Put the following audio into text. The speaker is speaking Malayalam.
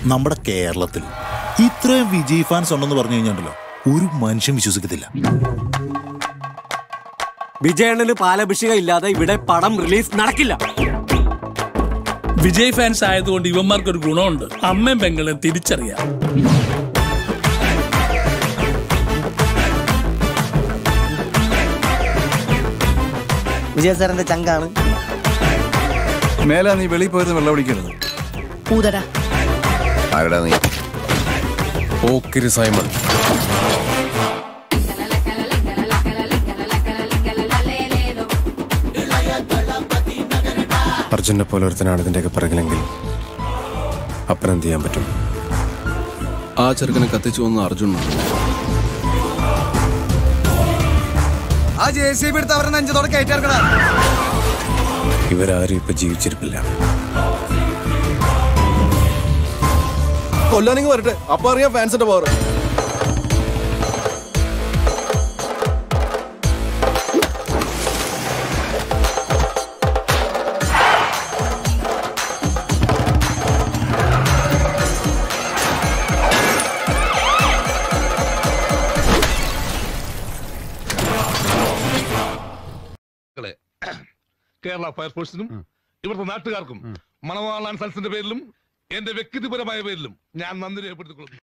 നമ്മുടെ കേരളത്തിൽ ഇത്രയും വിജയ് ഫാൻസ് ഉണ്ടെന്ന് പറഞ്ഞു കഴിഞ്ഞാണ്ടല്ലോ ഒരു മനുഷ്യൻ വിശ്വസിക്കത്തില്ല വിജയണ്ണന് പാലഭിഷേകം ഇല്ലാതെ ഇവിടെ പടം റിലീസ് നടക്കില്ല വിജയ് ഫാൻസ് ആയതുകൊണ്ട് ഇവന്മാർക്ക് ഒരു ഗുണമുണ്ട് അമ്മയും പെങ്ങളെ തിരിച്ചറിയാം വിജയ സാറിന്റെ ചങ്കാണ് മേലെ നീ വെളിയിൽ പോയിരുന്ന് വെള്ളം അടിക്കരുത് ഊതടാ ആരടാ നീ പോക്കിരി സൈമൺ അർജുനെ പോലെ ഒരുത്തനാണ് ഇതിന്റെയൊക്കെ പിറകിലെങ്കിൽ അപ്പനെന്ത് ചെയ്യാൻ പറ്റും ആ ചെറുക്കനെ കത്തിച്ചു വന്ന അർജുനാണ് ആ ജെ സി ബി എടുത്ത് അവരെ നെഞ്ചതോടെ കയറ്റിറക്കണ ഇവരാരും ഇപ്പൊ ജീവിച്ചിരിപ്പില്ല കൊല്ലാനെങ്കിൽ വരട്ടെ അപ്പൊ അറിയാം ഫാൻസിന്റെ പവർ കേരള ഫയർഫോഴ്സിനും ഇവിടുത്തെ നാട്ടുകാർക്കും മണവാളാൻ സൽസിന്റെ പേരിലും എന്റെ വ്യക്തിപരമായ പേരിലും ഞാൻ നന്ദി രേഖപ്പെടുത്തിക്കൊള്ളുന്നു